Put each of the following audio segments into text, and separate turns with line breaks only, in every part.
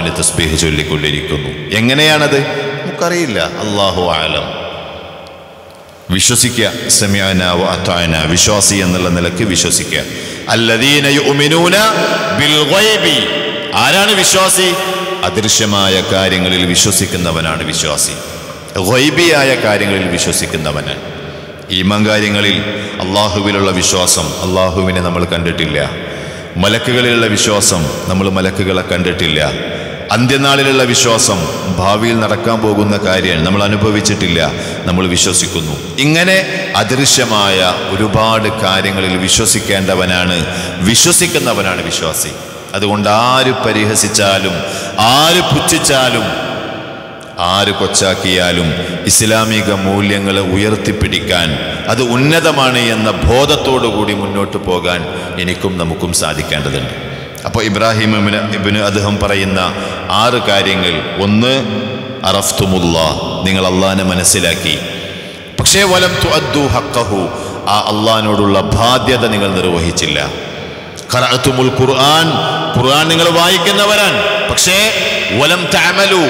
അള്ളാഹുവിനെ തസ്ബീഹ് ചൊല്ലിക്കൊണ്ടിരിക്കുന്നു എങ്ങനെയാണത് നമുക്കറിയില്ല അള്ളാഹു ആലം വിശ്വസിക്കുക സമയന വാത്തായന വിശ്വാസി എന്നുള്ള നിലക്ക് വിശ്വസിക്കുക അല്ലദീന യുഅ്മിനൂന ബിൽ ഗൈബി ആരാണ് വിശ്വാസി അദൃശ്യമായ കാര്യങ്ങളിൽ വിശ്വസിക്കുന്നവനാണ് വിശ്വാസി ഗൈബിയായ കാര്യങ്ങളിൽ വിശ്വസിക്കുന്നവന് ഈമാൻ കാര്യങ്ങളിൽ അള്ളാഹുവിലുള്ള വിശ്വാസം അള്ളാഹുവിനെ നമ്മൾ കണ്ടിട്ടില്ല മലക്കുകളിലുള്ള വിശ്വാസം നമ്മൾ മലക്കുകളെ കണ്ടിട്ടില്ല അന്ത്യനാളിലുള്ള വിശ്വാസം ഭാവിയിൽ നടക്കാൻ പോകുന്ന കാര്യം നമ്മൾ അനുഭവിച്ചിട്ടില്ല നമ്മൾ വിശ്വസിക്കുന്നു ഇങ്ങനെ അദൃശ്യമായ ഒരുപാട് കാര്യങ്ങളിൽ വിശ്വസിക്കേണ്ടവനാണ് വിശ്വസിക്കുന്നവനാണ് വിശ്വാസി അതുകൊണ്ട് ആര് പരിഹസിച്ചാലും ആര് പുച്ഛിച്ചാലും ആര് കൊച്ചാക്കിയാലും ഇസ്ലാമിക മൂല്യങ്ങളെ ഉയർത്തിപ്പിടിക്കാൻ അത് ഉന്നതമാണ് എന്ന ബോധത്തോടു കൂടി മുന്നോട്ട് പോകാൻ എനിക്കും നമുക്കും സാധിക്കേണ്ടതുണ്ട് അപ്പോൾ ഇബ്രാഹിം ഇബ്ന് ഇബ്ന് അദ്ദേഹം പറയുന്ന ആറ് കാര്യങ്ങൾ ഒന്ന് അറഫ്തുമുല്ല നിങ്ങൾ അള്ളാഹിനെ മനസ്സിലാക്കി പക്ഷേ വലം തുഅദ്ദു ഹക്കഹു ആ അള്ളഹാനോടുള്ള ബാധ്യത നിങ്ങൾ നിർവഹിച്ചില്ല ഖറഅത്തുമുൽ ഖുർആൻ ഖുർആൻ നിങ്ങൾ വായിക്കുന്നവരാണ് പക്ഷേ വലം തഅമലു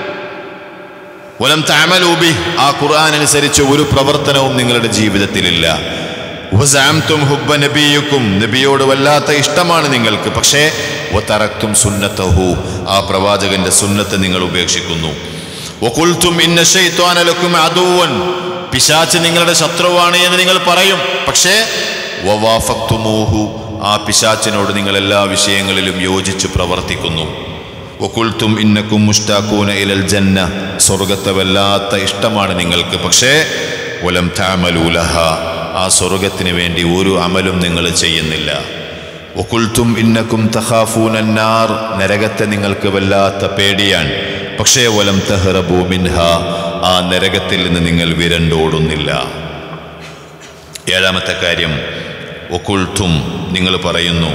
വലം തഅമലു ആ ഖുർആൻ അനുസരിച്ച് ഒരു പ്രവർത്തനവും നിങ്ങളുടെ ജീവിതത്തിലില്ല വസഅംതും ഹുബ്ബ നബിയുക്കും നബിയോട് വല്ലാത്ത ഇഷ്ടമാണ് നിങ്ങൾക്ക് പക്ഷേ വതറക്തും സുന്നത്തഹു ആ പ്രവാചകന്റെ സുന്നത്ത് നിങ്ങൾ ഉപേക്ഷിക്കുന്നു വഖുൽതും ഇന്ന ശൈത്വാന ലക്കും അദുവൻ പിശാച്ച് നിങ്ങളുടെ ശത്രുവാണ് എന്ന് നിങ്ങൾ പറയും പക്ഷേ വവാഫക്തുമൂഹു ആ പിശാച്ചിനോട് നിങ്ങൾ എല്ലാ വിഷയങ്ങളിലും യോജിച്ച് പ്രവർത്തിക്കുന്നു വക്കുൽത്തും ഇന്നക്കും മുഷ്താക്കൂന ഇലൽ ജന്ന സ്വർഗത്തെ വല്ലാത്ത ഇഷ്ടമാണ് നിങ്ങൾക്ക് പക്ഷേ വലം താമലൂലഹ ആ സ്വർഗത്തിന് വേണ്ടി ഒരു അമലും നിങ്ങൾ ചെയ്യുന്നില്ല വക്കുൽത്തും ഇന്നക്കും തഹാഫൂനന്നാർ നരകത്തെ നിങ്ങൾക്ക് വല്ലാത്ത പേടിയാണ് പക്ഷേ വലം തഹറബൂ മിൻഹ ആ നരകത്തിൽ നിന്ന് നിങ്ങൾ വിരണ്ടോടുന്നില്ല ഏഴാമത്തെ കാര്യം ഒക്കുൾത്തും നിങ്ങൾ പറയുന്നു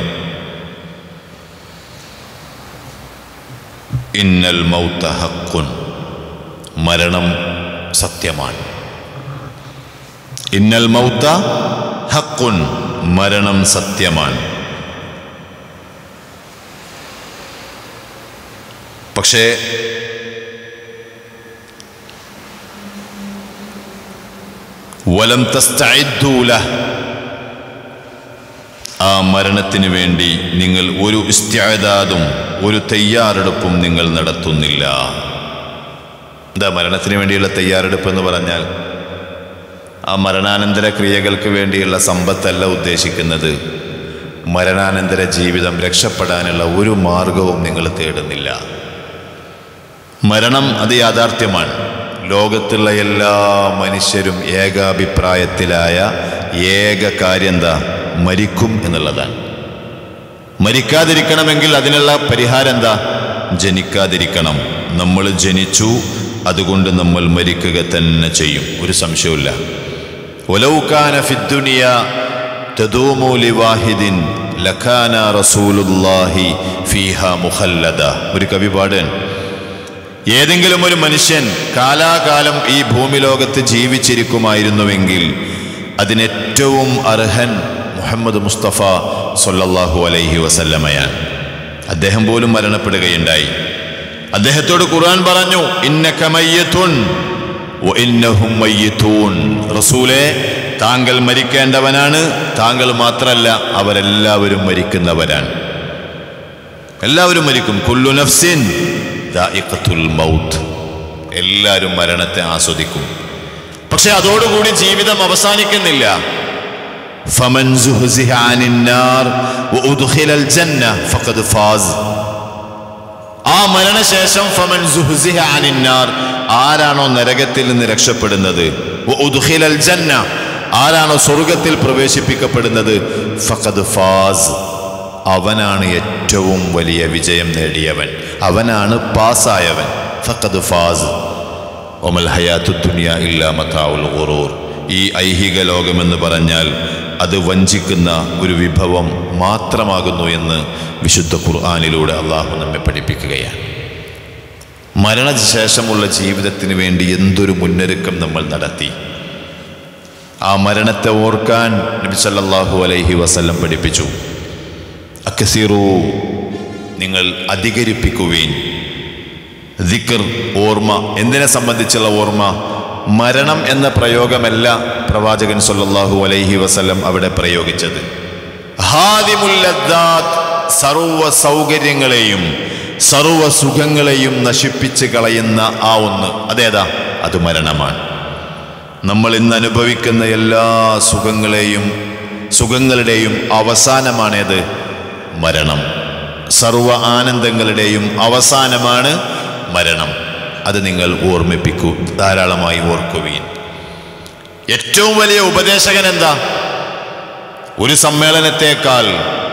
ഇന്നൽ മൗത്ത ഹക്കുൻ മരണം സത്യമാണ് ഇന്നൽ മൗത്ത ഹക്കുൻ മരണം സത്യമാണ് പക്ഷേ വലം തസ്തൂല ആ മരണത്തിന് വേണ്ടി നിങ്ങൾ ഒരു ഇസ്ത്യാദാതും ഒരു തയ്യാറെടുപ്പും നിങ്ങൾ നടത്തുന്നില്ല എന്താ മരണത്തിന് വേണ്ടിയുള്ള തയ്യാറെടുപ്പ് എന്ന് പറഞ്ഞാൽ ആ മരണാനന്തര ക്രിയകൾക്ക് വേണ്ടിയുള്ള സമ്പത്തല്ല ഉദ്ദേശിക്കുന്നത് മരണാനന്തര ജീവിതം രക്ഷപ്പെടാനുള്ള ഒരു മാർഗവും നിങ്ങൾ തേടുന്നില്ല മരണം അത് യാഥാർത്ഥ്യമാണ് ലോകത്തുള്ള എല്ലാ മനുഷ്യരും ഏകാഭിപ്രായത്തിലായ ഏക കാര്യം എന്താ മരിക്കും എന്നുള്ളതാണ് മരിക്കാതിരിക്കണമെങ്കിൽ അതിനുള്ള പരിഹാരം എന്താ ജനിക്കാതിരിക്കണം നമ്മൾ ജനിച്ചു അതുകൊണ്ട് നമ്മൾ മരിക്കുക തന്നെ ചെയ്യും ഒരു സംശയമില്ല ഒലൗക്കാന ഫിദ്ദുനിയ തദൂമു ലിവാഹിദിൻ ലഖാന റസൂലുല്ലാഹി ഫീഹ മുഖല്ലദ ഒരു കവി പാടാൻ ഏതെങ്കിലും ഒരു മനുഷ്യൻ കാലാകാലം ഈ ഭൂമി ലോകത്ത് ജീവിച്ചിരിക്കുമായിരുന്നുവെങ്കിൽ അതിനേറ്റവും അർഹൻ മുഹമ്മദ് മുസ്തഫ സൊല്ലാഹു അലൈഹി വസല്ലമയാണ് അദ്ദേഹം പോലും മരണപ്പെടുകയുണ്ടായി അദ്ദേഹത്തോട് ഖുർആൻ പറഞ്ഞു ഇന്നക മയ്യത്തുൻ വ ഇന്നഹും മയ്യത്തൂൻ റസൂലേ താങ്കൾ മരിക്കേണ്ടവനാണ് താങ്കൾ മാത്രല്ല അവരെല്ലാവരും മരിക്കുന്നവരാണ് എല്ലാവരും മരിക്കും കുല്ലു നഫ്സിൻ ദാഇഖത്തുൽ മൗത്ത് എല്ലാവരും മരണത്തെ ആസ്വദിക്കും പക്ഷെ അതോടുകൂടി ജീവിതം അവസാനിക്കുന്നില്ല ഫമൻ സുഹ്സിഹ അനിൻ നാർ വഉദ്ഖിലൽ ജന്ന ഫഖദ് ഫാസ് ആ മരണശേഷം ഫമൻ സുഹ്സിഹ അനിൻ നാർ ആരാണോ നരകത്തിൽ നിന്ന് രക്ഷപ്പെടുന്നത് വഉദ്ഖിലൽ ജന്ന ആരാണോ സ്വർഗത്തിൽ പ്രവേശിപ്പിക്കപ്പെടുന്നത് ഫഖദ് ഫാസ് അവനാണ് ഏറ്റവും വലിയ വിജയം നേടിയവൻ അവനാണ് പാസ്സായവൻ ഫഖദ് ഫാസ് ഒമൽ ഹയാത്തു ദുനിയ ഇല്ലാ മതാഉൽ ഗുറൂർ ഈ ഐഹിക ലോകമെന്ന് പറഞ്ഞാൽ അത് വഞ്ചിക്കുന്ന ഒരു വിഭവം മാത്രമാകുന്നു എന്ന് വിശുദ്ധ ഖുർആാനിലൂടെ അള്ളാഹു നമ്മെ പഠിപ്പിക്കുകയാണ് മരണശേഷമുള്ള ജീവിതത്തിന് വേണ്ടി എന്തൊരു മുന്നൊരുക്കം നമ്മൾ നടത്തി ആ മരണത്തെ ഓർക്കാൻ നബി സല്ലല്ലാഹു അലൈഹി വസല്ലം പഠിപ്പിച്ചു അക്കസീറു നിങ്ങൾ അധികരിപ്പിക്കുവീൻ ദിക്കർ ഓർമ്മ എന്തിനെ സംബന്ധിച്ചുള്ള ഓർമ്മ മരണം എന്ന പ്രയോഗമല്ല പ്രവാചകൻ സല്ലല്ലാഹു അലൈഹി വസല്ലം അവിടെ പ്രയോഗിച്ചത് ഹാദിമുല്ലദ്ദാത്ത് സർവ സൗകര്യങ്ങളെയും സർവ സുഖങ്ങളെയും നശിപ്പിച്ച് കളയുന്ന ആ ഒന്ന് അതേതാ അത് മരണമാണ് നമ്മൾ ഇന്ന് അനുഭവിക്കുന്ന എല്ലാ സുഖങ്ങളെയും സുഖങ്ങളുടെയും അവസാനമാണേത് മരണം സർവ ആനന്ദങ്ങളുടെയും അവസാനമാണ് മരണം അത് നിങ്ങൾ ഓർമ്മിപ്പിക്കൂ ധാരാളമായി ഓർക്കുവീൻ ഏറ്റവും വലിയ ഉപദേശകൻ എന്താ ഒരു സമ്മേളനത്തേക്കാൾ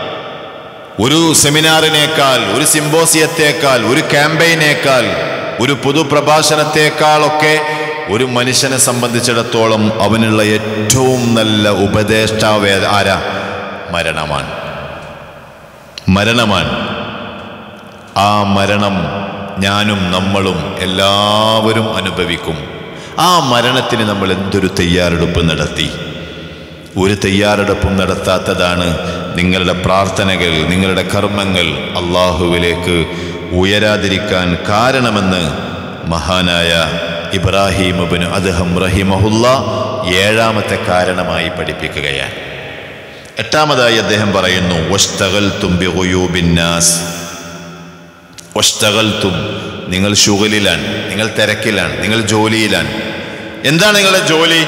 ഒരു സെമിനാറിനേക്കാൾ ഒരു സിംബോസിയത്തേക്കാൾ ഒരു ക്യാമ്പയിനേക്കാൾ ഒരു പൊതുപ്രഭാഷണത്തെക്കാളൊക്കെ ഒരു മനുഷ്യനെ സംബന്ധിച്ചിടത്തോളം അവനുള്ള ഏറ്റവും നല്ല ഉപദേഷ്ടാവേ ആരാ മരണമാണ് മരണമാണ് ആ മരണം ഞാനും നമ്മളും എല്ലാവരും അനുഭവിക്കും ആ മരണത്തിന് നമ്മൾ എന്തൊരു തയ്യാറെടുപ്പ് നടത്തി ഒരു തയ്യാറെടുപ്പും നടത്താത്തതാണ് നിങ്ങളുടെ പ്രാർത്ഥനകൾ നിങ്ങളുടെ കർമ്മങ്ങൾ അള്ളാഹുവിലേക്ക് ഉയരാതിരിക്കാൻ കാരണമെന്ന് മഹാനായ ഇബ്രാഹിം അബിന് അദ്ഹം റഹിമഹുല്ല ഏഴാമത്തെ കാരണമായി പഠിപ്പിക്കുകയാണ് എട്ടാമതായി അദ്ദേഹം പറയുന്നു വസ്തകൽ തുമ്പി ബിന്നാസ് വസ്തകൽത്തും നിങ്ങൾ ഷുഗലിലാണ് നിങ്ങൾ തിരക്കിലാണ് നിങ്ങൾ ജോലിയിലാണ് എന്താണ് നിങ്ങളുടെ ജോലി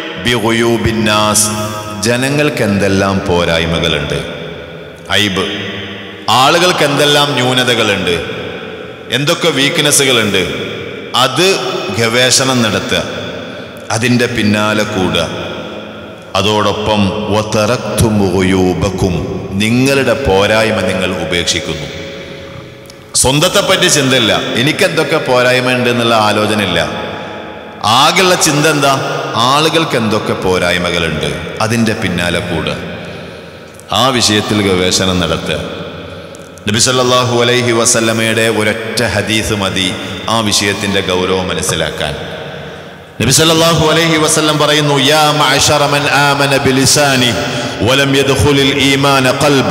ബിനാസ് ജനങ്ങൾക്ക് എന്തെല്ലാം പോരായ്മകളുണ്ട് ഐബ് ആളുകൾക്ക് എന്തെല്ലാം ന്യൂനതകളുണ്ട് എന്തൊക്കെ വീക്ക്നെസ്സുകളുണ്ട് അത് ഗവേഷണം നടത്തുക അതിൻ്റെ പിന്നാലെ കൂടുക അതോടൊപ്പം വതറക്തുമുഗയൂബക്കും നിങ്ങളുടെ പോരായ്മ നിങ്ങൾ ഉപേക്ഷിക്കുന്നു സ്വന്തത്തെപ്പറ്റി ചിന്തയില്ല എനിക്കെന്തൊക്കെ പോരായ്മ ഉണ്ട് എന്നുള്ള ആലോചന ഇല്ല ആകെയുള്ള ചിന്ത എന്താ ആളുകൾക്ക് എന്തൊക്കെ പോരായ്മകളുണ്ട് അതിൻ്റെ പിന്നാലെ കൂടുക ആ വിഷയത്തിൽ ഗവേഷണം നടത്തുക നബി സല്ലല്ലാഹു അലൈഹി വസല്ലമയുടെ ഒരൊറ്റ ഹദീസ് മതി ആ വിഷയത്തിൻ്റെ ഗൗരവം മനസ്സിലാക്കാൻ നബി സല്ലല്ലാഹു അലൈഹി വസല്ലം പറയുന്നു യാ മഅശറ മൻ ആമന ബിലിസാനി വലം യദ്ഖുലിൽ ഈമാന ഖൽബ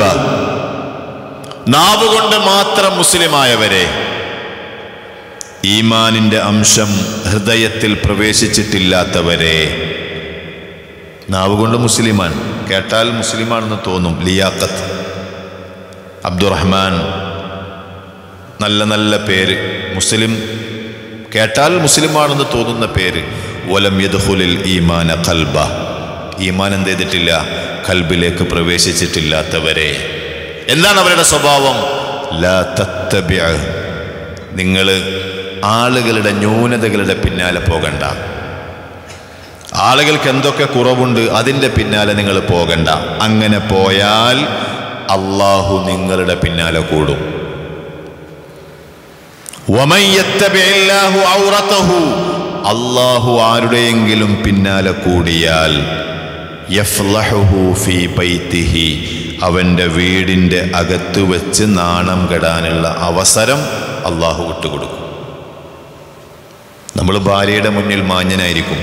നാവ് കൊണ്ട് മാത്രം മുസ്ലിമായവരെ ഈമാനിന്റെ അംശം ഹൃദയത്തിൽ പ്രവേശിച്ചിട്ടില്ലാത്തവരെ നാവ് കൊണ്ട് മുസ്ലിമാൻ കേട്ടാൽ മുസ്ലിമാണെന്ന് തോന്നും ലിയാഖത്ത് അബ്ദുറഹ്മാൻ നല്ല നല്ല പേര് മുസ്ലിം കേട്ടാൽ മുസ്ലിമാണെന്ന് തോന്നുന്ന പേര് വലം യദ്ഖുലിൽ ഈമാന കൽബ ഈമാൻ എന്ത് ചെയ്തിട്ടില്ല കൽബിലേക്ക് പ്രവേശിച്ചിട്ടില്ലാത്തവരെ എന്താണ് അവരുടെ സ്വഭാവം ലാ തത്തബിഅ നിങ്ങൾ ആളുകളുടെ ന്യൂനതകളുടെ പിന്നാലെ പോകണ്ട ആളുകൾക്ക് എന്തൊക്കെ കുറവുണ്ട് അതിൻ്റെ പിന്നാലെ നിങ്ങൾ പോകണ്ട അങ്ങനെ പോയാൽ അള്ളാഹു നിങ്ങളുടെ പിന്നാലെ കൂടും വമൻ യത്തബിഇല്ലാഹു ഔറതഹു അള്ളാഹു ആരുടെയെങ്കിലും പിന്നാലെ കൂടിയാൽ യഫ്ലഹുഹു ഫീ ബൈത്തിഹി അവൻ്റെ വീടിൻ്റെ അകത്ത് വെച്ച് നാണം കെടാനുള്ള അവസരം അള്ളാഹു വിട്ടുകൊടുക്കും നമ്മൾ ഭാര്യയുടെ മുന്നിൽ മാന്യനായിരിക്കും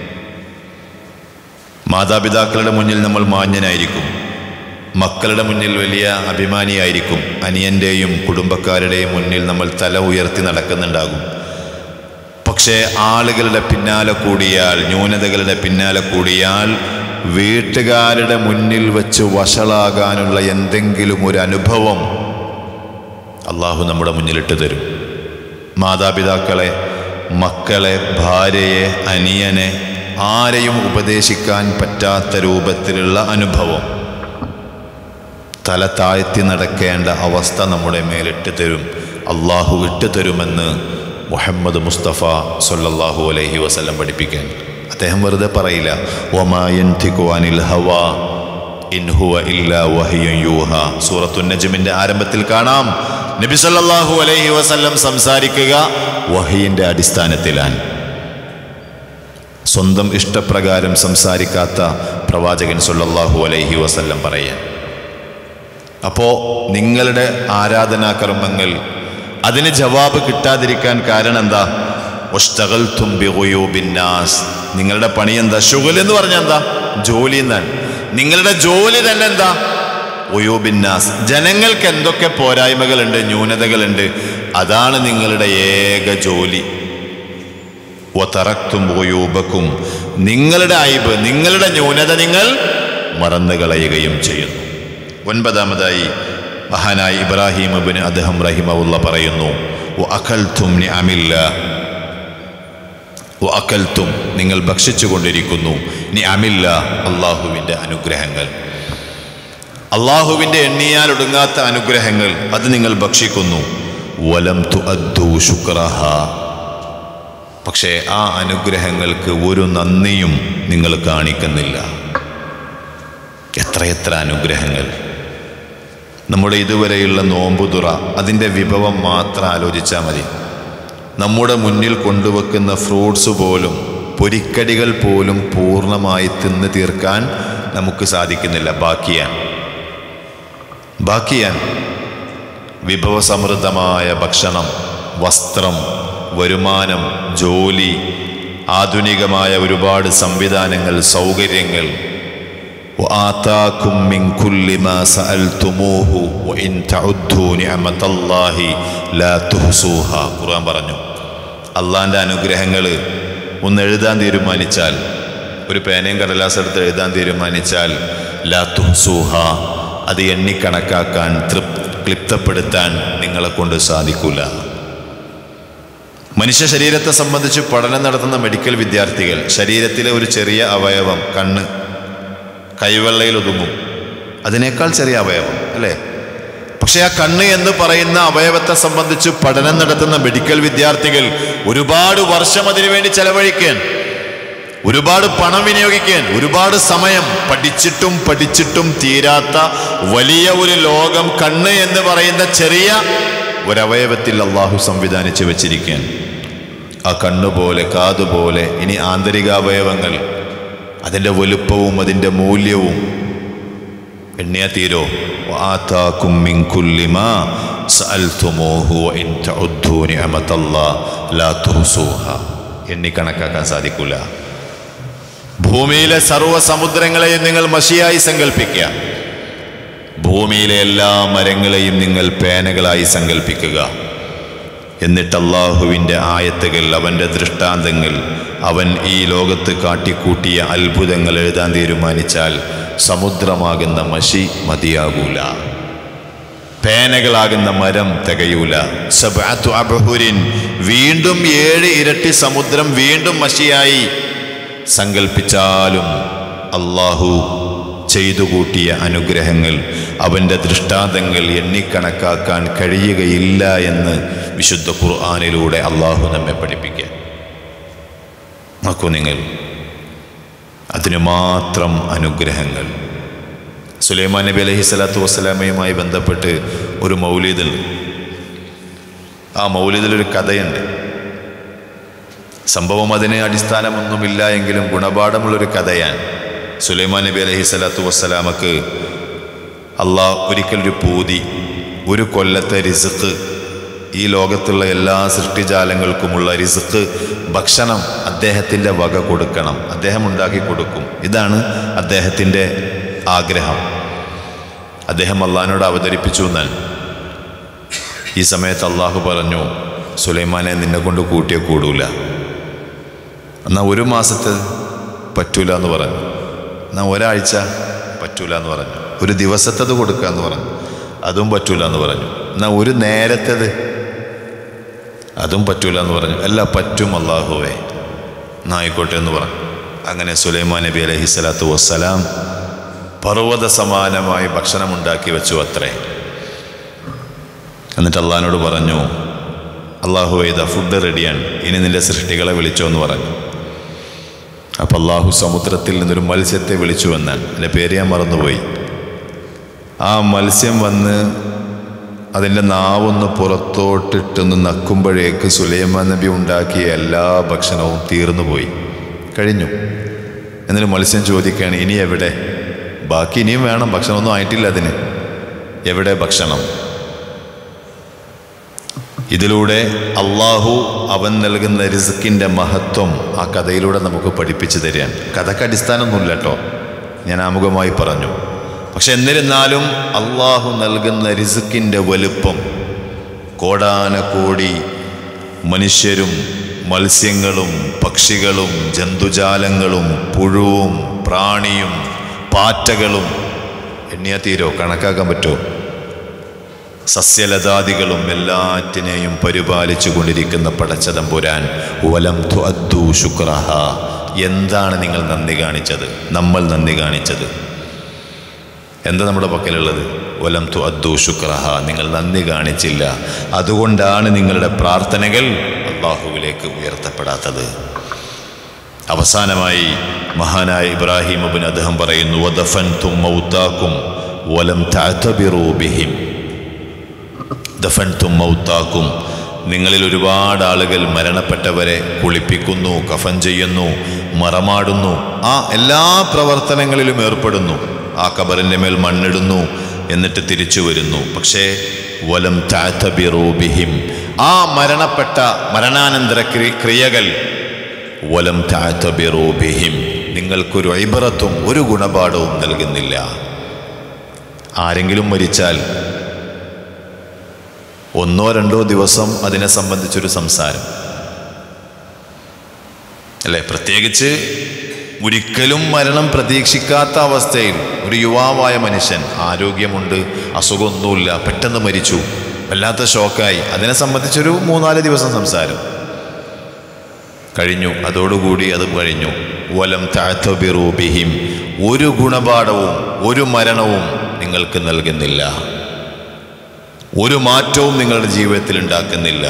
മാതാപിതാക്കളുടെ മുന്നിൽ നമ്മൾ മാന്യനായിരിക്കും മക്കളുടെ മുന്നിൽ വലിയ അഭിമാനിയായിരിക്കും അനിയൻ്റെയും കുടുംബക്കാരുടെയും മുന്നിൽ നമ്മൾ തല ഉയർത്തി നടക്കുന്നുണ്ടാകും പക്ഷേ ആളുകളുടെ പിന്നാലെ കൂടിയാൽ ന്യൂനതകളുടെ പിന്നാലെ കൂടിയാൽ വീട്ടുകാരുടെ മുന്നിൽ വെച്ച് വഷളാകാനുള്ള എന്തെങ്കിലും ഒരു അനുഭവം അള്ളാഹു നമ്മുടെ മുന്നിലിട്ട് തരും മാതാപിതാക്കളെ മക്കളെ ഭാര്യയെ അനിയനെ ആരെയും ഉപദേശിക്കാൻ പറ്റാത്ത രൂപത്തിലുള്ള അനുഭവം തല താഴ്ത്തി നടക്കേണ്ട അവസ്ഥ നമ്മുടെ മേലിട്ട് തരും അള്ളാഹു ഇട്ട് തരുമെന്ന് മുഹമ്മദ് മുസ്തഫ സൊല്ലാഹു അലൈഹി വസല്ലം പഠിപ്പിക്കാൻ അദ്ദേഹം വെറുതെ പറയില്ല ഒമായൻതിക്കുവാനിൽ ഹവ ഇൻഹുവ ഇല്ല വഹിയും യൂഹ സൂറത്തു നജ്മിന്റെ ആരംഭത്തിൽ കാണാം നബി സല്ലല്ലാഹു അലൈഹി വസല്ലം സംസാരിക്കുക വഹിയിന്റെ അടിസ്ഥാനത്തിലാണ് സ്വന്തം ഇഷ്ടപ്രകാരം സംസാരിക്കാത്ത പ്രവാചകൻ സല്ലല്ലാഹു അലൈഹി വസല്ലം പറയാൻ അപ്പോൾ നിങ്ങളുടെ ആരാധനാകർമ്മങ്ങൾ അതിന് ജവാബ് കിട്ടാതിരിക്കാൻ കാരണം എന്താ ഒഷ്ടകൾ തുമ്പിനാസ് നിങ്ങളുടെ പണി എന്താ ഷുഗൽ എന്ന് പറഞ്ഞാൽ എന്താ ജോലി എന്നാണ് നിങ്ങളുടെ ജോലി തന്നെ എന്താ ഒയൂബിന്നാസ് ജനങ്ങൾക്ക് എന്തൊക്കെ പോരായ്മകളുണ്ട് ന്യൂനതകളുണ്ട് അതാണ് നിങ്ങളുടെ ഏക ജോലി ഒതറക്തും ഒയൂബക്കും നിങ്ങളുടെ അയബ് നിങ്ങളുടെ ന്യൂനത നിങ്ങൾ മറന്നു കളയുകയും ചെയ്യുന്നു ഒൻപതാമതായി മഹാനായി ഇബ്രാഹിം അബിന് അദ്ദേഹം റഹിമവുള്ള പറയുന്നു "വ അകൽത്തും നിഅമില്ല വ അകൽത്തും നിങ്ങൾ ഭക്ഷിച്ചുകൊണ്ടിരിക്കുന്നു നി അമില്ല അള്ളാഹുവിൻ്റെ അനുഗ്രഹങ്ങൾ അള്ളാഹുവിൻ്റെ എണ്ണിയാൽ ഒടുങ്ങാത്ത അനുഗ്രഹങ്ങൾ അത് നിങ്ങൾ ഭക്ഷിക്കുന്നു വലം തു അദ്ദു ശുക്രഹ പക്ഷേ ആ അനുഗ്രഹങ്ങൾക്ക് ഒരു നന്ദിയും നിങ്ങൾ കാണിക്കുന്നില്ല എത്രയെത്ര അനുഗ്രഹങ്ങൾ നമ്മുടെ ഇതുവരെയുള്ള നോമ്പുതുറ അതിൻ്റെ വിഭവം മാത്രം ആലോചിച്ചാൽ മതി നമ്മുടെ മുന്നിൽ കൊണ്ടുവെക്കുന്ന ഫ്രൂട്ട്സ് പോലും പൊരിക്കടികൾ പോലും പൂർണ്ണമായി തിന്ന് തീർക്കാൻ നമുക്ക് സാധിക്കുന്നില്ല ബാക്കിയാൻ ബാക്കിയാൻ വിഭവസമൃദ്ധമായ ഭക്ഷണം വസ്ത്രം വരുമാനം ജോലി ആധുനികമായ ഒരുപാട് സംവിധാനങ്ങൾ സൗകര്യങ്ങൾ وآتاكم من كل ما سألتموه وإن تعدوا نعمة الله لا تحصوها ഖുർആൻ പറഞ്ഞു അള്ളാൻ്റെ അനുഗ്രഹങ്ങൾ ഒന്ന് എഴുതാൻ തീരുമാനിച്ചാൽ ഒരു പേനയും കടലാസ് എടുത്ത് എഴുതാൻ തീരുമാനിച്ചാൽ ലാ തുഹ്സൂഹ അത് എണ്ണിക്കണക്കാക്കാൻ തൃപ് ക്ലിപ്തപ്പെടുത്താൻ നിങ്ങളെ കൊണ്ട് സാധിക്കൂല മനുഷ്യ ശരീരത്തെ സംബന്ധിച്ച് പഠനം നടത്തുന്ന മെഡിക്കൽ വിദ്യാർത്ഥികൾ ശരീരത്തിലെ ഒരു ചെറിയ അവയവം കണ്ണ് കൈവെള്ളയിൽ ഒതുങ്ങും അതിനേക്കാൾ ചെറിയ അവയവം അല്ലേ പക്ഷെ ആ കണ്ണ് എന്ന് പറയുന്ന അവയവത്തെ സംബന്ധിച്ച് പഠനം നടത്തുന്ന മെഡിക്കൽ വിദ്യാർത്ഥികൾ ഒരുപാട് വർഷം അതിനു വേണ്ടി ചെലവഴിക്കാൻ ഒരുപാട് പണം വിനിയോഗിക്കാൻ ഒരുപാട് സമയം പഠിച്ചിട്ടും പഠിച്ചിട്ടും തീരാത്ത വലിയ ഒരു ലോകം കണ്ണ് എന്ന് പറയുന്ന ചെറിയ ഒരവയവത്തിൽ അള്ളാഹു സംവിധാനിച്ച് വെച്ചിരിക്കാൻ ആ കണ്ണുപോലെ കാതുപോലെ ഇനി ആന്തരികാവയവങ്ങൾ അതിൻ്റെ വലുപ്പവും അതിൻ്റെ മൂല്യവും എണ്ണിയാ തീരോ وآتاكم من كل ما سألتموه وإن تعدوا نعمة الله لا تحصوها എണ്ണിക്കണക്കാക്കാൻ സാധിക്കില്ല ഭൂമിയിലെ സർവ്വ സമുദ്രങ്ങളെയും നിങ്ങൾ മഷിയായി സങ്കല്പിക്കുക ഭൂമിയിലെ എല്ലാ മരങ്ങളെയും നിങ്ങൾ പേനകളായി സങ്കല്പിക്കുക എന്നിട്ട് അള്ളാഹുവിൻ്റെ ആയത്തുകൾ അവൻ്റെ ദൃഷ്ടാന്തങ്ങൾ അവൻ ഈ ലോകത്ത് കാട്ടിക്കൂട്ടിയ അത്ഭുതങ്ങൾ എഴുതാൻ തീരുമാനിച്ചാൽ സമുദ്രമാകുന്ന മഷി മതിയാകൂല പേനകളാകുന്ന മരം തികയൂല സബഅത്തു അബ്ഹുരിൻ വീണ്ടും ഏഴ് ഇരട്ടി സമുദ്രം വീണ്ടും മഷിയായി സങ്കൽപ്പിച്ചാലും അള്ളാഹു ചെയ്തു കൂട്ടിയ അനുഗ്രഹങ്ങൾ അവൻ്റെ ദൃഷ്ടാന്തങ്ങൾ എണ്ണിക്കണക്കാക്കാൻ കഴിയുകയില്ല എന്ന് വിശുദ്ധ ഖുർആാനിലൂടെ അള്ളാഹു നമ്മെ പഠിപ്പിക്കുക നോക്കൂ നിങ്ങൾ അതിനു മാത്രം അനുഗ്രഹങ്ങൾ സുലൈമാൻ നബി അലഹി സ്വലാത്തു വസ്സലാമയുമായി ബന്ധപ്പെട്ട് ഒരു മൗലീദുണ്ട് ആ മൗലീദിലൊരു കഥയുണ്ട് സംഭവം അതിന് അടിസ്ഥാനമൊന്നുമില്ല എങ്കിലും ഗുണപാഠമുള്ളൊരു കഥയാണ് സുലൈമാൻ നബി അലഹി സ്വലാത്തു വസ്സലാമക്ക് അള്ളാഹ് ഒരിക്കലൊരു പൂതി ഒരു കൊല്ലത്തെ റിസുക്ക് ഈ ലോകത്തുള്ള എല്ലാ സൃഷ്ടിജാലങ്ങൾക്കുമുള്ള റിസുക്ക് ഭക്ഷണം അദ്ദേഹത്തിൻ്റെ വക കൊടുക്കണം അദ്ദേഹം ഉണ്ടാക്കി കൊടുക്കും ഇതാണ് അദ്ദേഹത്തിൻ്റെ ആഗ്രഹം അദ്ദേഹം അള്ളഹാനോട് അവതരിപ്പിച്ചു എന്നാൽ ഈ സമയത്ത് അള്ളാഹു പറഞ്ഞു സുലൈമാനെ നിന്നെ കൊണ്ട് കൂട്ടിയ കൂടൂല എന്നാൽ ഒരു മാസത്തെ പറ്റൂല എന്ന് പറഞ്ഞു എന്നാൽ ഒരാഴ്ച പറ്റൂല എന്ന് പറഞ്ഞു ഒരു ദിവസത്തത് കൊടുക്കുക എന്ന് പറഞ്ഞു അതും പറ്റൂല എന്ന് പറഞ്ഞു എന്നാൽ ഒരു നേരത്തേത് അതും പറ്റൂല എന്ന് പറഞ്ഞു അല്ല പറ്റും അള്ളാഹുവേ എന്നായിക്കോട്ടെ എന്ന് പറഞ്ഞു അങ്ങനെ സുലൈമാൻ നബി അലഹി സ്വലാത്തു വസ്സലാം പർവ്വത സമാനമായി ഭക്ഷണമുണ്ടാക്കി വെച്ചു അത്രേ എന്നിട്ട് അള്ളഹാനോട് പറഞ്ഞു അള്ളാഹു ഇതാ ഫുഡ് റെഡിയാണ് ഇനി നിന്റെ സൃഷ്ടികളെ വിളിച്ചോ എന്ന് പറഞ്ഞു അപ്പം അള്ളാഹു സമുദ്രത്തിൽ നിന്നൊരു മത്സ്യത്തെ വിളിച്ചു വന്നാൽ എൻ്റെ പേര് ഞാൻ മറന്നുപോയി ആ മത്സ്യം വന്ന് അതിൻ്റെ നാവൊന്ന് പുറത്തോട്ടിട്ടൊന്ന് നക്കുമ്പോഴേക്ക് സുലൈമാൻ നബി ഉണ്ടാക്കിയ എല്ലാ ഭക്ഷണവും തീർന്നു പോയി കഴിഞ്ഞു എന്നിട്ട് മത്സ്യം ചോദിക്കുകയാണ് ഇനി എവിടെ ബാക്കി ഇനിയും വേണം ഭക്ഷണമൊന്നും ആയിട്ടില്ല അതിന് എവിടെ ഭക്ഷണം ഇതിലൂടെ അള്ളാഹു അവൻ നൽകുന്ന റിസുക്കിൻ്റെ മഹത്വം ആ കഥയിലൂടെ നമുക്ക് പഠിപ്പിച്ചു തരാൻ കഥക്ക് അടിസ്ഥാനമൊന്നുമില്ല കേട്ടോ ഞാൻ ആമുഖമായി പറഞ്ഞു പക്ഷെ എന്നിരുന്നാലും അള്ളാഹു നൽകുന്ന റിസുക്കിൻ്റെ വലുപ്പം കോടാനകോടി മനുഷ്യരും മത്സ്യങ്ങളും പക്ഷികളും ജന്തുജാലങ്ങളും പുഴുവും പ്രാണിയും പാറ്റകളും എണ്ണിയാ തീരോ കണക്കാക്കാൻ പറ്റുമോ സസ്യലതാദികളും എല്ലാറ്റിനെയും പരിപാലിച്ചു കൊണ്ടിരിക്കുന്ന പടച്ചതമ്പുരാൻ വലം ത്വദ്ദു ശുക്രഹ എന്താണ് നിങ്ങൾ നന്ദി കാണിച്ചത് നമ്മൾ നന്ദി കാണിച്ചത് എന്താ നമ്മുടെ പക്കലുള്ളത് വലം തു അദ്ദു ശുക്രഹ നിങ്ങൾ നന്ദി കാണിച്ചില്ല അതുകൊണ്ടാണ് നിങ്ങളുടെ പ്രാർത്ഥനകൾ അള്ളാഹുവിലേക്ക് ഉയർത്തപ്പെടാത്തത് അവസാനമായി മഹാനായ ഇബ്രാഹിം അബിൻ അദ്ദേഹം പറയുന്നു വദഫൻ തും മൗത്താക്കും വലം തഅതബിറൂ ബിഹിം ദഫൻ തും മൗത്താക്കും നിങ്ങളിൽ ഒരുപാട് ആളുകൾ മരണപ്പെട്ടവരെ കുളിപ്പിക്കുന്നു കഫൻ ചെയ്യുന്നു മറമാടുന്നു ആ എല്ലാ പ്രവർത്തനങ്ങളിലും ഏർപ്പെടുന്നു ആ കബറിൻ്റെ മേൽ മണ്ണിടുന്നു എന്നിട്ട് തിരിച്ചു വരുന്നു പക്ഷേ വലം താത്തബിറൂബിഹിം ആ മരണപ്പെട്ട മരണാനന്തര ക്രി- ക്രിയകൾ വലം താത്തബിറൂബിഹിം നിങ്ങൾക്കൊരു ഐബറത്തും ഒരു ഗുണപാഠവും നൽകുന്നില്ല ആരെങ്കിലും മരിച്ചാൽ ഒന്നോ രണ്ടോ ദിവസം അതിനെ സംബന്ധിച്ചൊരു സംസാരം അല്ലേ പ്രത്യേകിച്ച് ഒരിക്കലും മരണം പ്രതീക്ഷിക്കാത്ത അവസ്ഥയിൽ ഒരു യുവാവായ മനുഷ്യൻ ആരോഗ്യമുണ്ട് അസുഖമൊന്നുമില്ല പെട്ടെന്ന് മരിച്ചു വല്ലാത്ത ഷോക്കായി അതിനെ സംബന്ധിച്ചൊരു മൂന്നാല് ദിവസം സംസാരം കഴിഞ്ഞു അതോടുകൂടി അത് കഴിഞ്ഞു വലം താഴ്ത്തബിറൂബിഹിം ഒരു ഗുണപാഠവും ഒരു മരണവും നിങ്ങൾക്ക് നൽകുന്നില്ല ഒരു മാറ്റവും നിങ്ങളുടെ ജീവിതത്തിൽ ഉണ്ടാക്കുന്നില്ല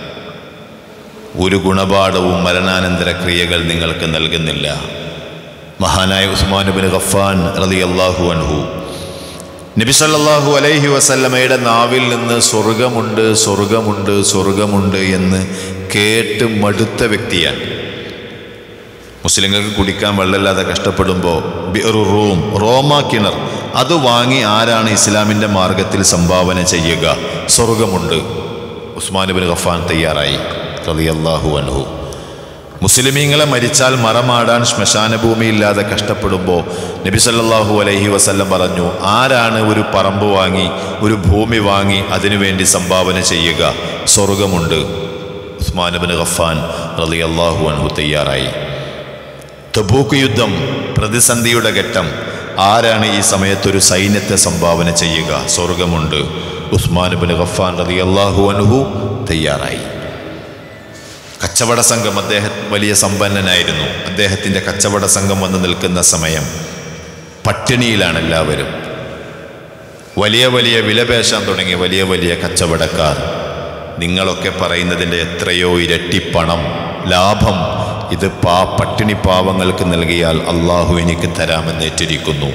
ഒരു ഗുണപാഠവും മരണാനന്തര ക്രിയകൾ നിങ്ങൾക്ക് നൽകുന്നില്ല മഹാനായ ഉസ്മാനുബിൻ ഗഫാൻ റലി അള്ളാഹു അൻഹു നബി സല്ലല്ലാഹു അലൈഹി വസല്ലമയുടെ നാവിൽ നിന്ന് സ്വർഗമുണ്ട് സ്വർഗമുണ്ട് സ്വർഗമുണ്ട് എന്ന് കേട്ട് മടുത്ത വ്യക്തിയാണ് മുസ്ലിങ്ങൾക്ക് കുടിക്കാൻ വെള്ളമില്ലാതെ കഷ്ടപ്പെടുമ്പോൾ ബിറു റൂം റോമ കിണർ അത് വാങ്ങി ആരാണ് ഇസ്ലാമിൻ്റെ മാർഗത്തിൽ സംഭാവന ചെയ്യുക സ്വർഗമുണ്ട് ഉസ്മാൻ ബിൻ ഗഫാൻ തയ്യാറായി റളിയല്ലാഹു അൻഹു മുസ്ലിമീങ്ങളെ മരിച്ചാൽ മറമാടാൻ ശ്മശാനഭൂമിയില്ലാതെ കഷ്ടപ്പെടുമ്പോൾ നബി സല്ലല്ലാഹു അലൈഹി വസല്ലം പറഞ്ഞു ആരാണ് ഒരു പറമ്പ് വാങ്ങി ഒരു ഭൂമി വാങ്ങി അതിനുവേണ്ടി സംഭാവന ചെയ്യുക സ്വർഗമുണ്ട് ഉസ്മാൻ ബിൻ ഗഫാൻ റളിയല്ലാഹു അൻഹു തയ്യാറായി തബൂക്ക് യുദ്ധം പ്രതിസന്ധിയുടെ ഘട്ടം ആരാണ് ഈ സമയത്തൊരു സൈന്യത്തെ സംഭാവന ചെയ്യുക സ്വർഗമുണ്ട് ഉസ്മാൻ ബിൻ ഗഫാൻ റളിയല്ലാഹു അൻഹു തയ്യാറായി കച്ചവട സംഘം അദ്ദേഹം വലിയ സമ്പന്നനായിരുന്നു അദ്ദേഹത്തിൻ്റെ കച്ചവട സംഘം വന്ന് നിൽക്കുന്ന സമയം പട്ടിണിയിലാണ് എല്ലാവരും വലിയ വലിയ വിലപേശാൻ തുടങ്ങി വലിയ വലിയ കച്ചവടക്കാർ നിങ്ങളൊക്കെ പറയുന്നതിൻ്റെ എത്രയോ ഇരട്ടി പണം ലാഭം ഇത് പാ പട്ടിണി പാവങ്ങൾക്ക് നൽകിയാൽ അള്ളാഹു എനിക്ക് തരാമെന്നേറ്റിരിക്കുന്നു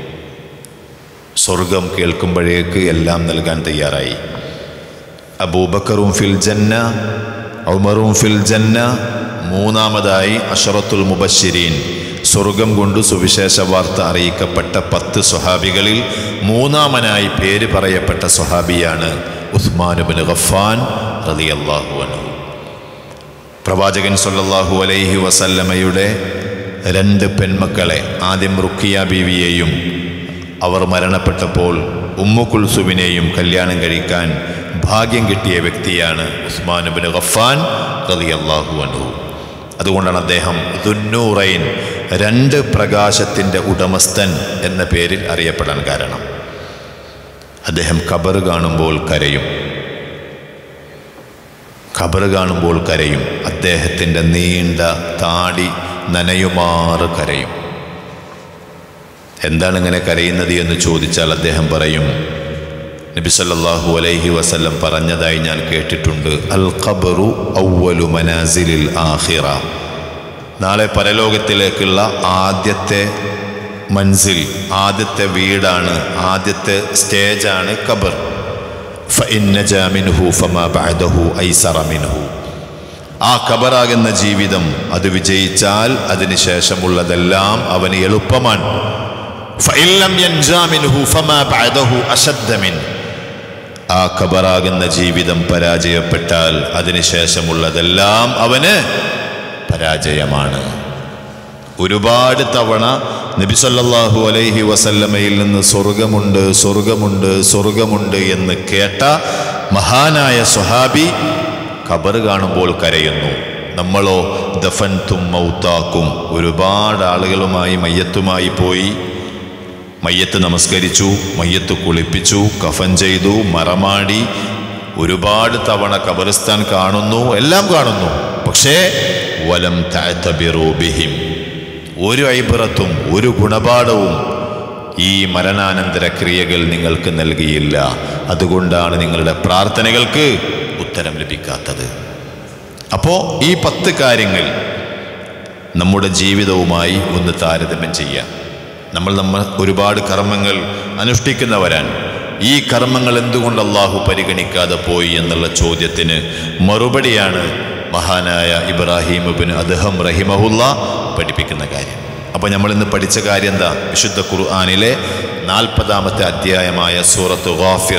സ്വർഗം കേൾക്കുമ്പോഴേക്ക് എല്ലാം നൽകാൻ തയ്യാറായി അബൂബക്കറും ഫിൽ ജന്ന ഉമറും ഫിൽ ജന്ന മൂന്നാമതായി അഷറത്തുൽ മുബശ്ശിരീൻ സ്വർഗം കൊണ്ട് സുവിശേഷ വാർത്ത അറിയിക്കപ്പെട്ട പത്ത് സ്വഹാബികളിൽ മൂന്നാമനായി പേര് പറയപ്പെട്ട സ്വഹാബിയാണ് ഉസ്മാനുബിൻ ഗഫാൻ റളിയല്ലാഹു അൻഹു പ്രവാചകൻ സല്ലല്ലാഹു അലൈഹി വസല്ലമയുടെ രണ്ട് പെൺമക്കളെ ആദ്യം റുക്കിയ ബീവിയെയും അവർ മരണപ്പെട്ടപ്പോൾ ഉമ്മു കുൽസുവിനെയും കല്യാണം കഴിക്കാൻ ഭാഗ്യം കിട്ടിയ വ്യക്തിയാണ് ഉസ്മാൻ ബിൻ ഗഫാൻ റളിയല്ലാഹു അൻഹു അതുകൊണ്ടാണ് അദ്ദേഹം ദുന്നൂറൈൻ രണ്ട് പ്രകാശത്തിൻ്റെ ഉടമസ്ഥൻ എന്ന പേരിൽ അറിയപ്പെടാൻ കാരണം അദ്ദേഹം ഖബർ കാണുമ്പോൾ കരയും ഖബർ കാണുമ്പോൾ കരയും അദ്ദേഹത്തിൻ്റെ നീണ്ട താടി നനയുമാറ് കരയും എന്താണ് ഇങ്ങനെ കരയുന്നത് എന്ന് ചോദിച്ചാൽ അദ്ദേഹം പറയും നബി സല്ലല്ലാഹു അലൈഹി വസല്ലം പറഞ്ഞതായി ഞാൻ കേട്ടിട്ടുണ്ട് അൽ ഖബറു ഔവലു മനാസിലിൽ ആഖിറ നാളെ പരലോകത്തിലേക്കുള്ള ആദ്യത്തെ മൻസിൽ ആദ്യത്തെ വീടാണ് ആദ്യത്തെ സ്റ്റേജാണ് ഖബർ ഫഇൻ നജാ മിൻഹു ഫമാ ബഅദഹു ഐസറ മിൻഹു ആ ഖബറാകുന്ന ജീവിതം അത് വിജയിച്ചാൽ അതിനുശേഷമുള്ളതെല്ലാം അവന് എളുപ്പമാണ് ഫഇൻ ലം യൻജാ മിൻഹു ഫമാ ബഅദഹു അശദ്ദ മിൻ ആ ഖബറാകുന്ന ജീവിതം പരാജയപ്പെട്ടാൽ അതിനുശേഷമുള്ളതെല്ലാം അവന് പരാജയമാണ് ഒരുപാട് തവണ നബി സല്ലല്ലാഹു അലൈഹി വസല്ലമയിൽ നിന്ന് സ്വർഗമുണ്ട് സ്വർഗമുണ്ട് സ്വർഗമുണ്ട് എന്ന് കേട്ട മഹാനായ സ്വഹാബി ഖബർ കാണുമ്പോൾ കരയുന്നു നമ്മളോ ദഫൻ തും മൗത്താക്കും ഒരുപാട് ആളുകളുമായി മയ്യത്തുമായി പോയി മയ്യത്ത് നമസ്കരിച്ചു മയ്യത്ത് കുളിപ്പിച്ചു കഫൻ ചെയ്തു മറമാടി ഒരുപാട് തവണ ഖബറിസ്ഥാൻ കാണുന്നു എല്ലാം കാണുന്നു പക്ഷേ വലം ബിഹിം ഒരു ഐബറത്തും ഒരു ഗുണപാഠവും ഈ മരണാനന്തര ക്രിയകൾ നിങ്ങൾക്ക് നൽകിയില്ല അതുകൊണ്ടാണ് നിങ്ങളുടെ പ്രാർത്ഥനകൾക്ക് ഉത്തരം ലഭിക്കാത്തത് അപ്പോൾ ഈ പത്ത് കാര്യങ്ങൾ നമ്മുടെ ജീവിതവുമായി ഒന്ന് താരതമ്യം ചെയ്യാം നമ്മൾ നമ്മൾ ഒരുപാട് കർമ്മങ്ങൾ അനുഷ്ഠിക്കുന്നവരാണ് ഈ കർമ്മങ്ങൾ എന്തുകൊണ്ട് അള്ളാഹു പരിഗണിക്കാതെ പോയി എന്നുള്ള ചോദ്യത്തിന് മറുപടിയാണ് മഹാനായ ഇബ്രാഹിം ഇബിൻ അദ്ഹം റഹിമഹുല്ല പഠിപ്പിക്കുന്ന കാര്യം അപ്പോൾ നമ്മൾ ഇന്ന് പഠിച്ച കാര്യം എന്താ വിശുദ്ധ ഖുർആാനിലെ നാൽപ്പതാമത്തെ അധ്യായമായ സൂറത്ത് ഗാഫിർ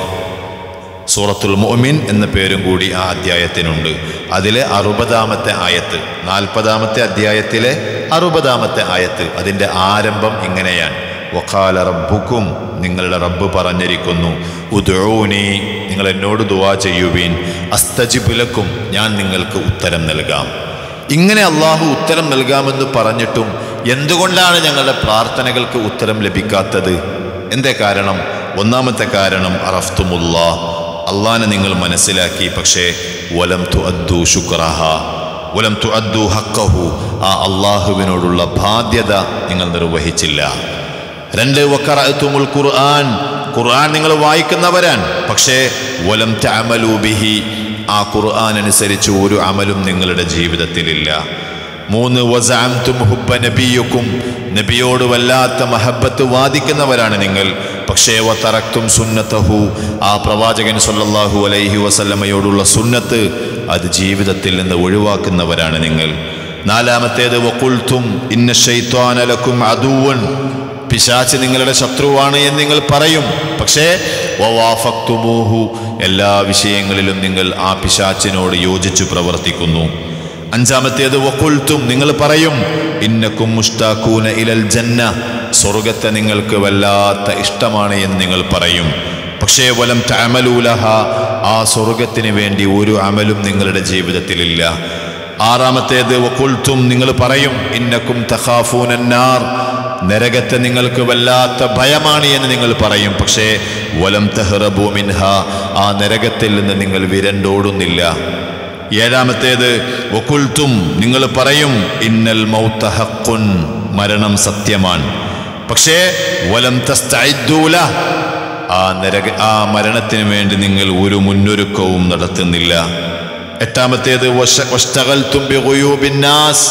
സൂറത്തുൽ മുഅ്മിൻ എന്ന പേരും കൂടി ആ അധ്യായത്തിനുണ്ട് അതിലെ അറുപതാമത്തെ ആയത്ത് നാൽപ്പതാമത്തെ അധ്യായത്തിലെ അറുപതാമത്തെ ആയത്ത് അതിൻ്റെ ആരംഭം ഇങ്ങനെയാണ് വഖാല റബ്ബുക്കും നിങ്ങളുടെ റബ്ബ് പറഞ്ഞിരിക്കുന്നു ഉദൂനി നിങ്ങൾ എന്നോട് ദുവാ ചെയ്യുവീൻ അസ്തജിബുലക്കും ഞാൻ നിങ്ങൾക്ക് ഉത്തരം നൽകാം ഇങ്ങനെ അള്ളാഹു ഉത്തരം നൽകാമെന്ന് പറഞ്ഞിട്ടും എന്തുകൊണ്ടാണ് ഞങ്ങളുടെ പ്രാർത്ഥനകൾക്ക് ഉത്തരം ലഭിക്കാത്തത് എന്തേ കാരണം ഒന്നാമത്തെ കാരണം അറഫ്തുമുള്ള അള്ളാനെ നിങ്ങൾ മനസ്സിലാക്കി പക്ഷേ വലം തു അദ്ദു ശുക്രഹ വലം തു അദ്ദു ഹക്കഹു ആ അള്ളാഹുവിനോടുള്ള ബാധ്യത നിങ്ങൾ നിർവഹിച്ചില്ല രണ്ട് വക്കറത്തുമുൽ ഖുർആൻ ഖുർആൻ നിങ്ങൾ വായിക്കുന്നവരാൻ പക്ഷേ വലം തഅമലു ബിഹി ആ ഖുർആൻ അനുസരിച്ച് ഒരു അമലും നിങ്ങളുടെ ജീവിതത്തിലില്ല മൂന്ന് വസാംതും ഹുബ്ബ നബിയുക്കും നബിയോട് വല്ലാത്ത മഹബത്ത് വാദിക്കുന്നവരാണ് നിങ്ങൾ പക്ഷേ വത്തറക്തും സുന്നത്തഹു ആ പ്രവാചകൻ സല്ലല്ലാഹു അലൈഹി വസല്ലമയോടുള്ള സുന്നത്ത് അത് ജീവിതത്തിൽ നിന്ന് ഒഴിവാക്കുന്നവരാണ് നിങ്ങൾ നാലാമത്തേത് വക്കുൽത്തും ഇന്ന ഷൈത്വാനലക്കും അദൂവൻ പിശാച്ച് നിങ്ങളുടെ ശത്രുവാണ് എന്ന് നിങ്ങൾ പറയും പക്ഷേ വവാഫക്തുമൂഹു എല്ലാ വിഷയങ്ങളിലും നിങ്ങൾ ആ പിശാച്ചിനോട് യോജിച്ചു പ്രവർത്തിക്കുന്നു അഞ്ചാമത്തേത് വക്കുൽത്തും നിങ്ങൾ പറയും ഇന്നക്കും മുഷ്താക്കൂന ഇലൽ ജന്ന സ്വർഗത്തെ നിങ്ങൾക്ക് വല്ലാത്ത ഇഷ്ടമാണ് എന്ന് നിങ്ങൾ പറയും പക്ഷേ വലം തമലൂലഹ ആ സ്വർഗത്തിന് വേണ്ടി ഒരു അമലും നിങ്ങളുടെ ജീവിതത്തിലില്ല ആറാമത്തേത് വക്കുൽത്തും നിങ്ങൾ പറയും ഇന്നക്കും തഖാഫൂനന്നാർ നരകത്തെ നിങ്ങൾക്ക് വല്ലാത്ത ഭയമാണ് എന്ന് നിങ്ങൾ പറയും പക്ഷേ വലം തെഹ്റബു മിൻഹ ആ നരകത്തിൽ നിന്ന് നിങ്ങൾ വിരണ്ടോടുന്നില്ല ഏഴാമത്തേത് വക്കുൽത്തും നിങ്ങൾ പറയും ഇന്നൽ മൗത്തഹക്കുൻ മരണം സത്യമാണ് പക്ഷേ വലം തസ്തൂല ആ നരക ആ മരണത്തിന് വേണ്ടി നിങ്ങൾ ഒരു മുന്നൊരുക്കവും നടത്തുന്നില്ല എട്ടാമത്തേത് വശ- വഷ്തഗൽതും ബിഗുയൂബിന്നാസ്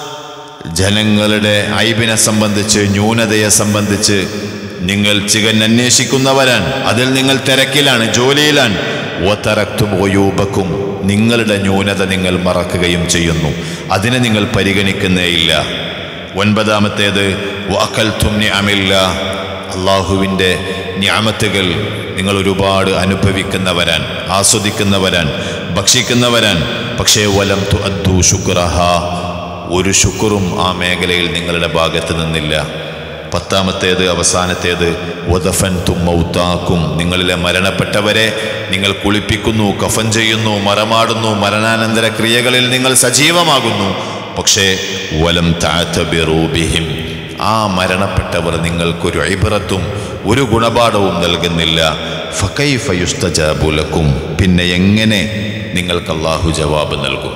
ജനങ്ങളുടെ ഐബിനെ സംബന്ധിച്ച് ന്യൂനതയെ സംബന്ധിച്ച് നിങ്ങൾ ചികഞ്ഞന്വേഷിക്കുന്നവരാണ് അതിൽ നിങ്ങൾ തിരക്കിലാണ് ജോലിയിലാണ് ഓത്തറക്തും ഒയൂബക്കും നിങ്ങളുടെ ന്യൂനത നിങ്ങൾ മറക്കുകയും ചെയ്യുന്നു അതിനെ നിങ്ങൾ പരിഗണിക്കുന്നേയില്ല ഒൻപതാമത്തേത് വാക്കൽത്തും ഞാമില്ല അള്ളാഹുവിൻ്റെ ഞാമത്തുകൾ നിങ്ങൾ ഒരുപാട് അനുഭവിക്കുന്നവരാൻ ആസ്വദിക്കുന്നവരാൻ ഭക്ഷിക്കുന്നവരാൻ പക്ഷേ വലം തു അദ്ദു ശുക്രഹ ഒരു ശുക്റും ആ മേഖലയിൽ നിങ്ങളുടെ ഭാഗത്ത് നിന്നില്ല പത്താമത്തേത് അവസാനത്തേത് വദഫൻ തുമ്മൗത്താക്കും നിങ്ങളിലെ മരണപ്പെട്ടവരെ നിങ്ങൾ കുളിപ്പിക്കുന്നു കഫൻ ചെയ്യുന്നു മറമാടുന്നു മരണാനന്തര ക്രിയകളിൽ നിങ്ങൾ സജീവമാകുന്നു പക്ഷേ വലം താത്തബിറൂബിഹിം ആ മരണപ്പെട്ടവർ നിങ്ങൾക്കൊരു ഐബറത്തും ഒരു ഗുണപാഠവും നൽകുന്നില്ല ഫക്കൈഫയുസ്തജാബുലക്കും പിന്നെ എങ്ങനെ നിങ്ങൾക്ക് അള്ളാഹു ജവാബ് നൽകും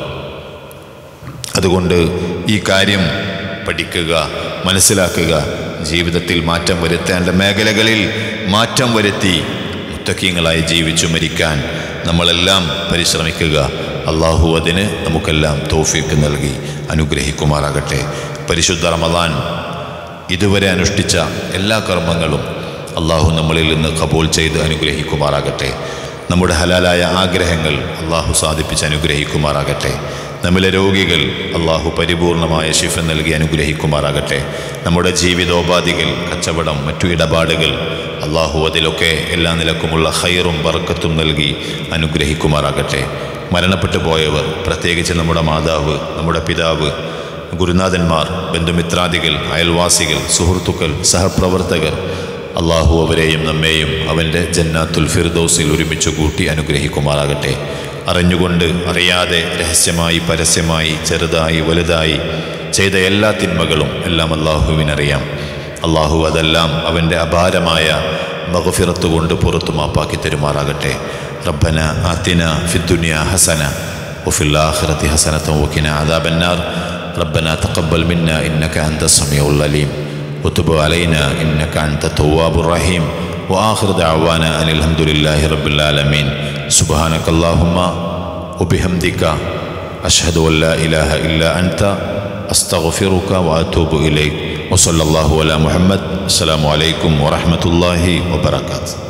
അതുകൊണ്ട് ഈ കാര്യം പഠിക്കുക മനസ്സിലാക്കുക ജീവിതത്തിൽ മാറ്റം വരുത്തേണ്ട മേഖലകളിൽ മാറ്റം വരുത്തി മുത്തക്കീങ്ങളായി ജീവിച്ചു മരിക്കാൻ നമ്മളെല്ലാം പരിശ്രമിക്കുക അള്ളാഹു അതിന് നമുക്കെല്ലാം തോഫീക്ക് നൽകി അനുഗ്രഹിക്കുമാറാകട്ടെ പരിശുദ്ധ റമദാൻ ഇതുവരെ അനുഷ്ഠിച്ച എല്ലാ കർമ്മങ്ങളും അള്ളാഹു നമ്മളിൽ നിന്ന് കബൂൽ ചെയ്ത് അനുഗ്രഹിക്കുമാറാകട്ടെ നമ്മുടെ ഹലാലായ ആഗ്രഹങ്ങൾ അള്ളാഹു സാധിപ്പിച്ച് അനുഗ്രഹിക്കുമാറാകട്ടെ നമ്മിലെ രോഗികൾ അള്ളാഹു പരിപൂർണമായ ശിഫ നൽകി അനുഗ്രഹിക്കുമാറാകട്ടെ നമ്മുടെ ജീവിതോപാധികൾ കച്ചവടം മറ്റു ഇടപാടുകൾ അള്ളാഹു അതിലൊക്കെ എല്ലാ നിലക്കുമുള്ള ഹൈറും ബർക്കത്തും നൽകി അനുഗ്രഹിക്കുമാറാകട്ടെ മരണപ്പെട്ടു പോയവർ പ്രത്യേകിച്ച് നമ്മുടെ മാതാവ് നമ്മുടെ പിതാവ് ഗുരുനാഥന്മാർ ബന്ധുമിത്രാദികൾ അയൽവാസികൾ സുഹൃത്തുക്കൾ സഹപ്രവർത്തകർ അള്ളാഹു അവരെയും നമ്മെയും അവൻ്റെ ജന്നാത്തുൽ ഫിർദൗസിൽ ഒരുമിച്ച് കൂട്ടി അനുഗ്രഹിക്കുമാറാകട്ടെ അറിഞ്ഞുകൊണ്ട് അറിയാതെ രഹസ്യമായി പരസ്യമായി ചെറുതായി വലുതായി ചെയ്ത എല്ലാ തിന്മകളും എല്ലാം അള്ളാഹുവിനറിയാം അള്ളാഹു അതെല്ലാം അവൻ്റെ അപാരമായ മഗഫിറത്ത് കൊണ്ട് പുറത്തു മാപ്പാക്കി തരുമാറാകട്ടെ റബ്ബന ആത്തിന ഫിദ്ദുനിയ ഹസന وفي الآخرة حسنة وقنا عذاب النار ربنا تقبل منا إنك أنت السميع العليم وتب علينا إنك أنت التواب الرحيم وآخر دعوانا أن الحمد لله رب العالمين سبحانك اللهم وبحمدك أشهد أن لا إله إلا أنت أستغفرك وأتوب إليك وصلى الله على محمد السلام عليكم ورحمة الله وبركاته